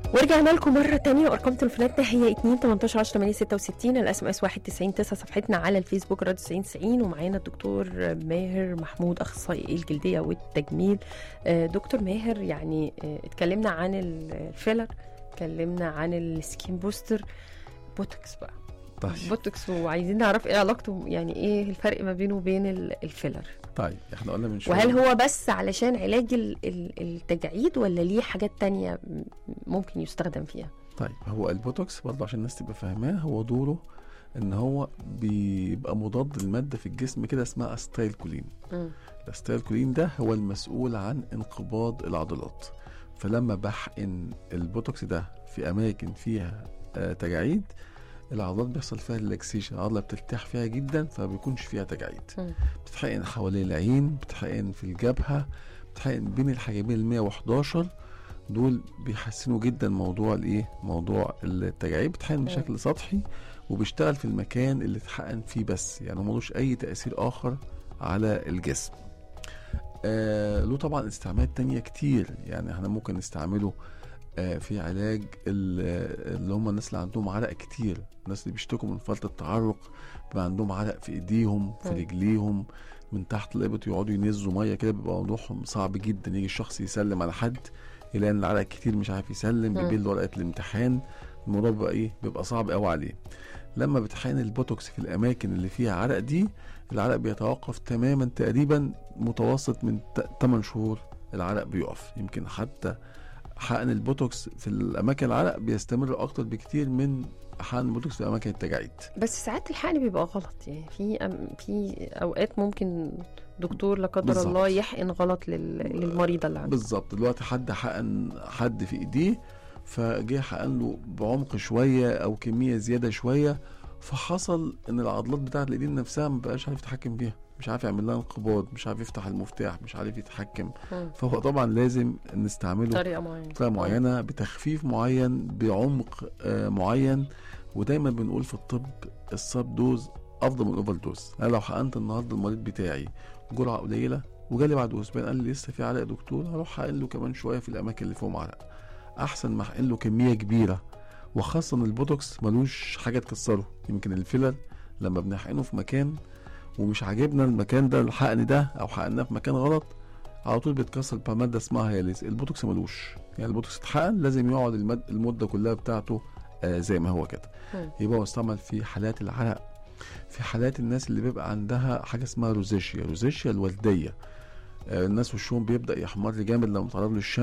ورجعنا لكم مرة تانية وأرقام تليفوناتنا هي 2 18 10 8 66 الاس ام اس 1 90 9 صفحتنا على الفيسبوك راديو 90 90 ومعانا الدكتور ماهر محمود أخصائي الجلدية والتجميل آه، دكتور ماهر يعني آه، اتكلمنا عن الفيلر اتكلمنا عن السكين بوستر بوتوكس بقى طيب بوتوكس وعايزين نعرف ايه علاقته يعني ايه الفرق ما بينه وبين ال- الفيلر طيب احنا قلنا من شويه وهل هو بس علشان علاج ال- ال- التجاعيد ولا ليه حاجات تانية م- ممكن يستخدم فيها طيب هو البوتوكس برضه عشان الناس تبقى فاهماه هو دوره ان هو بيبقى مضاد لماده في الجسم كده اسمها استايل كولين مم. الاستايل كولين ده هو المسؤول عن انقباض العضلات فلما بحقن البوتوكس ده في اماكن فيها آه تجاعيد العضلات بيحصل فيها ريلاكسيشن العضله بترتاح فيها جدا فما بيكونش فيها تجاعيد مم. بتتحقن حوالين العين بتتحقن في الجبهه بتتحقن بين الحاجبين ال 111 دول بيحسنوا جدا موضوع الايه موضوع التجاعيد بتتحقن بشكل سطحي وبيشتغل في المكان اللي اتحقن فيه بس يعني ملوش اي تاثير اخر على الجسم آه له طبعا استعمالات تانية كتير يعني احنا ممكن نستعمله آه في علاج ال- اللي هم الناس اللي عندهم عرق كتير الناس اللي بيشتكوا من فرط التعرق بيبقى عندهم عرق في ايديهم في مم. رجليهم من تحت الابط يقعدوا ينزوا ميه كده بيبقى موضوعهم صعب جدا يجي الشخص يسلم على حد يلاقي ان العرق كتير مش عارف يسلم مم. بيبيل ورقه الامتحان الموضوع بيبقى ايه بيبقى صعب قوي عليه لما بتحقن البوتوكس في الاماكن اللي فيها عرق دي العرق بيتوقف تماما تقريبا متوسط من 8 شهور العرق بيقف يمكن حتى حقن البوتوكس في الاماكن العرق بيستمر اكتر بكتير من حقن البوتوكس في اماكن التجاعيد بس ساعات الحقن بيبقى غلط يعني في أم في اوقات ممكن دكتور لا قدر بالظبط. الله يحقن غلط لل... للمريضه اللي عنده بالظبط دلوقتي حد حقن حد في ايديه فجه حقن له بعمق شويه او كميه زياده شويه فحصل ان العضلات بتاعت الايدين نفسها ما بقاش عارف يتحكم فيها مش عارف يعمل لها انقباض مش عارف يفتح المفتاح مش عارف يتحكم مم. فهو طبعا لازم نستعمله طريقه معينه بطريقه معينه بتخفيف معين بعمق آه معين ودايما بنقول في الطب السب دوز افضل من الاوفر دوز انا لو حقنت النهارده المريض بتاعي جرعه قليله وجالي بعد اسبوعين قال لي لسه في عرق يا دكتور هروح حقن له كمان شويه في الاماكن اللي فيهم عرق احسن ما احقن له كميه كبيره وخاصه إن البوتوكس ملوش حاجه تكسره يمكن الفيلر لما بنحقنه في مكان ومش عاجبنا المكان ده الحقن ده او حقناه في مكان غلط على طول بيتكسر بماده اسمها هياليز البوتوكس ملوش يعني البوتوكس اتحقن لازم يقعد المد... المده كلها بتاعته آه زي ما هو كده مم. يبقى هو استعمل في حالات العرق في حالات الناس اللي بيبقى عندها حاجه اسمها روزيشيا روزيشيا الوالديه آه الناس وشهم بيبدا يحمر جامد لما تعرض للشمس